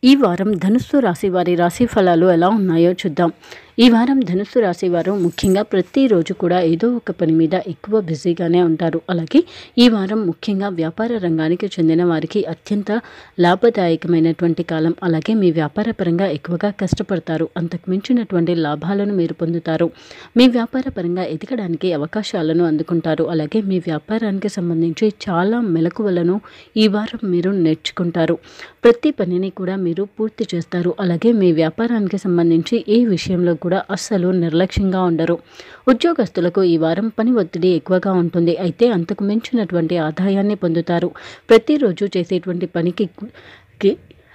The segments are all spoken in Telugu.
ఈ వారం ధనుస్సు రాశి వారి రాశి ఫలాలు ఎలా ఉన్నాయో చూద్దాం ఈ వారం ధనుస్సు రాశి వారు ముఖ్యంగా ప్రతిరోజు కూడా ఏదో ఒక పని మీద ఎక్కువ బిజీగానే ఉంటారు అలాగే ఈ వారం ముఖ్యంగా వ్యాపార రంగానికి చెందిన వారికి అత్యంత లాభదాయకమైనటువంటి కాలం అలాగే మీ వ్యాపార పరంగా ఎక్కువగా కష్టపడతారు అంతకు మించినటువంటి లాభాలను మీరు పొందుతారు మీ వ్యాపార పరంగా ఎదగడానికి అవకాశాలను అందుకుంటారు అలాగే మీ వ్యాపారానికి సంబంధించి చాలా మెలకువలను ఈ వారం మీరు నేర్చుకుంటారు ప్రతి పనిని కూడా మీరు పూర్తి చేస్తారు అలాగే మీ వ్యాపారానికి సంబంధించి ఏ విషయంలో కూడా అస్సలు నిర్లక్ష్యంగా ఉండరు ఉద్యోగస్తులకు ఈ వారం పని ఒత్తిడి ఎక్కువగా ఉంటుంది అయితే అంతకు మించినటువంటి ఆదాయాన్ని పొందుతారు ప్రతిరోజు చేసేటువంటి పనికి కి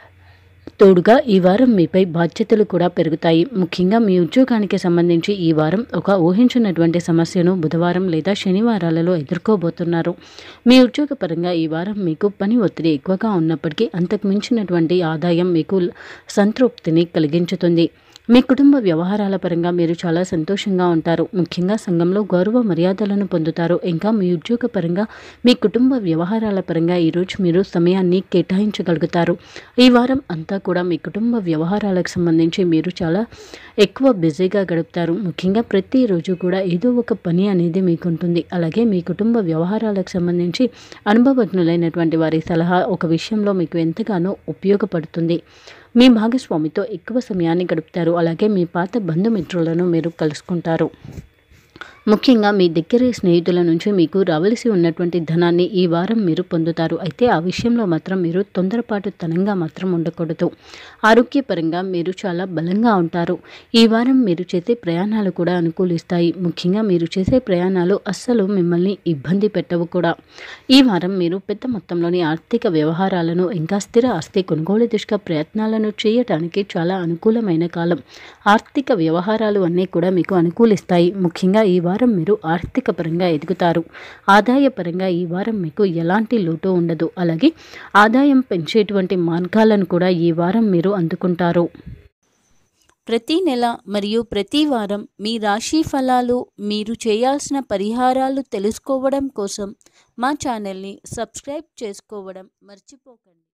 తోడుగా ఈ వారం మీపై బాధ్యతలు కూడా పెరుగుతాయి ముఖ్యంగా మీ ఉద్యోగానికి సంబంధించి ఈ వారం ఒక ఊహించినటువంటి సమస్యను బుధవారం లేదా శనివారాలలో ఎదుర్కోబోతున్నారు మీ ఉద్యోగపరంగా ఈ వారం మీకు పని ఒత్తిడి ఎక్కువగా ఉన్నప్పటికీ అంతకు మించినటువంటి ఆదాయం మీకు సంతృప్తిని కలిగించుతుంది మీ కుటుంబ వ్యవహారాల పరంగా మీరు చాలా సంతోషంగా ఉంటారు ముఖ్యంగా సంఘంలో గౌరవ మర్యాదలను పొందుతారు ఇంకా మీ ఉద్యోగ పరంగా మీ కుటుంబ వ్యవహారాల పరంగా ఈరోజు మీరు సమయాన్ని కేటాయించగలుగుతారు ఈ వారం అంతా కూడా మీ కుటుంబ వ్యవహారాలకు సంబంధించి మీరు చాలా ఎక్కువ బిజీగా గడుపుతారు ముఖ్యంగా ప్రతిరోజు కూడా ఏదో ఒక పని అనేది మీకు ఉంటుంది అలాగే మీ కుటుంబ వ్యవహారాలకు సంబంధించి అనుభవజ్ఞులైనటువంటి వారి సలహా ఒక విషయంలో మీకు ఎంతగానో ఉపయోగపడుతుంది మీ భాగస్వామితో ఎక్కువ సమయాన్ని గడుపుతారు అలాగే మీ పాత బంధుమిత్రులను మీరు కలుసుకుంటారు ముఖ్యంగా మీ దగ్గర స్నేహితుల నుంచి మీకు రావలసి ఉన్నటువంటి ధనాన్ని ఈ వారం మీరు పొందుతారు అయితే ఆ విషయంలో మాత్రం మీరు తొందరపాటు తనంగా మాత్రం ఉండకూడదు ఆరోగ్యపరంగా మీరు చాలా బలంగా ఉంటారు ఈ వారం మీరు చేసే ప్రయాణాలు కూడా అనుకూలిస్తాయి ముఖ్యంగా మీరు చేసే ప్రయాణాలు అస్సలు మిమ్మల్ని ఇబ్బంది పెట్టవు కూడా ఈ వారం మీరు పెద్ద మొత్తంలోని ఆర్థిక వ్యవహారాలను ఇంకా స్థిర ఆస్తి కొనుగోలు దిశగా ప్రయత్నాలను చేయటానికి చాలా అనుకూలమైన కాలం ఆర్థిక వ్యవహారాలు అన్నీ కూడా మీకు అనుకూలిస్తాయి ముఖ్యంగా ఈ వారం మీరు ఆర్థిక పరంగా ఎదుగుతారు ఆదాయ పరంగా ఈ వారం మీకు ఎలాంటి లోటు ఉండదు అలాగే ఆదాయం పెంచేటువంటి మార్గాలను కూడా ఈ వారం మీరు అందుకుంటారు ప్రతి నెల మరియు ప్రతి వారం మీ రాశి ఫలాలు మీరు చేయాల్సిన పరిహారాలు తెలుసుకోవడం కోసం మా ఛానల్ని సబ్స్క్రైబ్ చేసుకోవడం మర్చిపోకండి